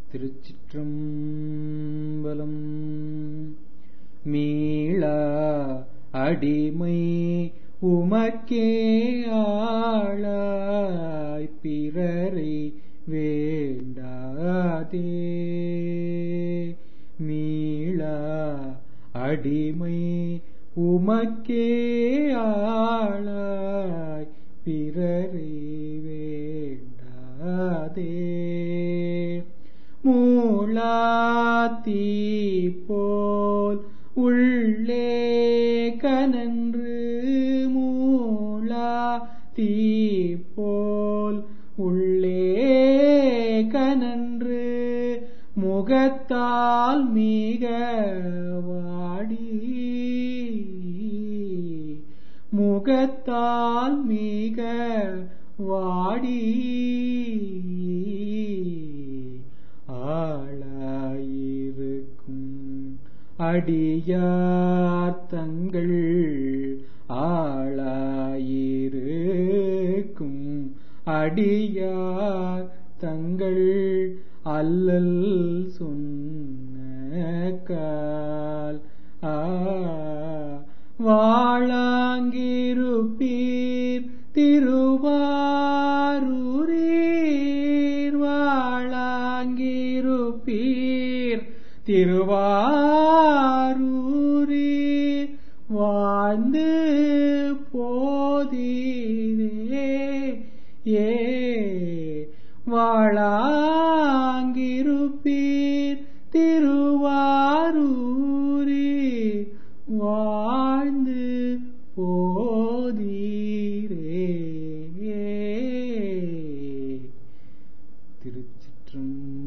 திருச்சிற்றம்பலம் மீளா அடிமை உமக்கே ஆளாய் பிறரை வேண்டாதே மீளா அடிமை உமக்கே ஆளாய் பிறரை வேண்டாதே மூளாத்தீ போல் உள்ளே கனன்று மூளா தீ போல் உள்ளே கனன்று முகத்தால் மிக வாடி முகத்தால் மிக வாடி ஆளாயிருக்கும் அடியார் தங்கள் ஆளாயிருக்கும் அடியார் தங்கள் அல்லல் சொன்னக்கால் ஆ வாழாங்கிருப்பீர் திருவாரூரீர் வாழாங்கிருப்பீர் திருவாரூரீர் வாழ்ந்து போதீரே ஏ வாழாங்கிருப்பீர் திருவாரூரீர் வாழ்ந்து போதீரே திருச்சிற்றும்